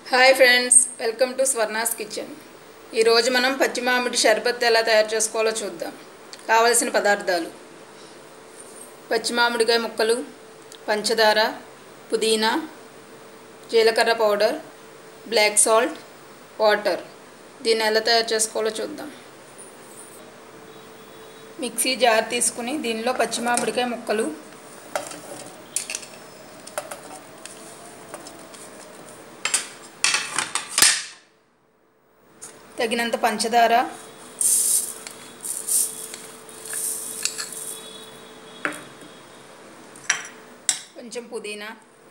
hi friends welcome to Swarna's kitchen ఈరోజు మనం పచ్చి మామిడి షర్బత్ ఎలా తయారు చేసుకోవాలో చూద్దాం కావలసిన పదార్థాలు పచ్చి మామిడికాయ ముక్కలు పంచదార పుదీనా జీలకర్ర పౌడర్ బ్లాక్ సాల్ట్ వాటర్ దీన్ని ఎలా తయారు చేసుకోవాలో చూద్దాం మిక్సీ జార్ తీసుకుని దీనిలో పచ్చి మామిడికాయ ముక్కలు తగినంత పంచదార కొంచెం పుదీనా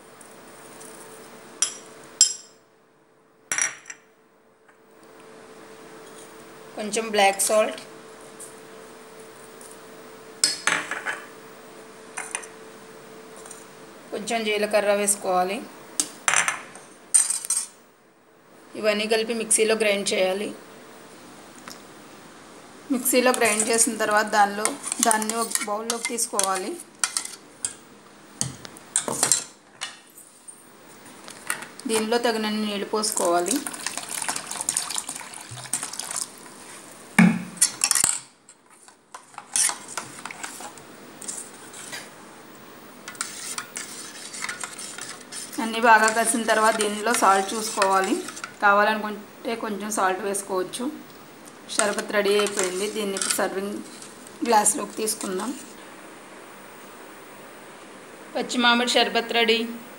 కొంచెం బ్లాక్ సాల్ట్ కొంచెం జీలకర్ర వేసుకోవాలి ఇవన్నీ కలిపి మిక్సీలో గ్రైండ్ చేయాలి మిక్సీలో గ్రైండ్ చేసిన తర్వాత దానిలో దాన్ని ఒక బౌల్లోకి తీసుకోవాలి దీనిలో తగినన్ని నీళ్ళు పోసుకోవాలి అన్నీ బాగా కలిసిన తర్వాత దీనిలో సాల్ట్ చూసుకోవాలి కావాలనుకుంటే కొంచెం సాల్ట్ వేసుకోవచ్చు షర్బత్ రెడీ అయిపోయింది దీన్ని ఇప్పుడు సర్వింగ్ గ్లాస్లోకి తీసుకుందాం పచ్చి మామిడి షర్బత్ రెడీ